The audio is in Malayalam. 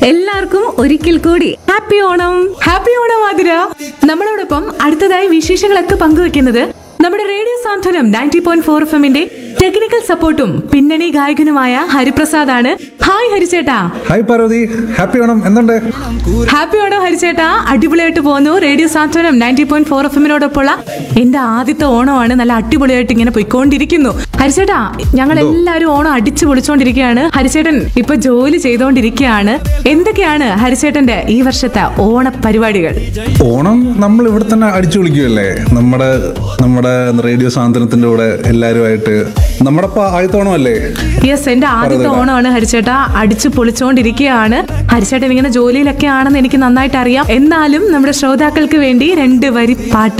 എല്ലാവർക്കും ഒരിക്കൽ കൂടി ഹാപ്പി ഓണം ഹാപ്പി ഓണം ആതിര നമ്മളോടൊപ്പം അടുത്തതായി വിശേഷങ്ങളൊക്കെ പങ്കുവെക്കുന്നത് നമ്മുടെ radio Santhwanam ninety point four F എമ്മിന്റെ ടെക്നിക്കൽ സപ്പോർട്ടും പിന്നണി ഗായകനുമായ ഹരിപ്രസാദ് ആണ് ഹായ് ഹരിച്ചേട്ടാ ഹായ് പാർവതി ഹാപ്പി ഓണം എന്തുണ്ട് ഹാപ്പി ഓണം ഹരിച്ചേട്ടാ അടിപൊളിയായിട്ട് പോകുന്നു radio Santhwanam ninety point four F എമ്മിനോടൊപ്പമുള്ള എന്റെ ആദ്യത്തെ ഓണമാണ് നല്ല അടിപൊളിയായിട്ട് ഇങ്ങനെ പോയിക്കൊണ്ടിരിക്കുന്നു ഹരിച്ചേട്ടാ ഞങ്ങൾ എല്ലാവരും ഓണം അടിച്ചു പൊളിച്ചോണ്ടിരിക്കുകയാണ് ഹരിച്ചേട്ടൻ ഇപ്പൊ ജോലി ചെയ്തുകൊണ്ടിരിക്കുകയാണ് എന്തൊക്കെയാണ് ഹരിച്ചേട്ടന്റെ ഈ വർഷത്തെ ഓണ പരിപാടികൾ ഓണം നമ്മൾ ഇവിടെ തന്നെ അടിച്ചു വിളിക്കുമല്ലേ നമ്മുടെ നമ്മുടെ റേഡിയോ സാന്ത്വനത്തിന്റെ കൂടെ എല്ലാവരുമായിട്ട് നമ്മുടെ ഇപ്പൊ ആദ്യത്തെ ഓണമല്ലേ യെസ് എന്റെ ആദ്യത്തെ ഓണമാണ് ഹരിച്ചേട്ടാ അടിച്ചു പൊളിച്ചോണ്ടിരിക്കുകയാണ് ഹരിച്ചേട്ടൻ ഇങ്ങനെ ജോലിയിലൊക്കെ ആണെന്ന് എനിക്ക് നന്നായിട്ട് അറിയാം എന്നാലും നമ്മുടെ ശ്രോതാക്കൾക്ക് വേണ്ടി രണ്ട് വരി പാട്ട്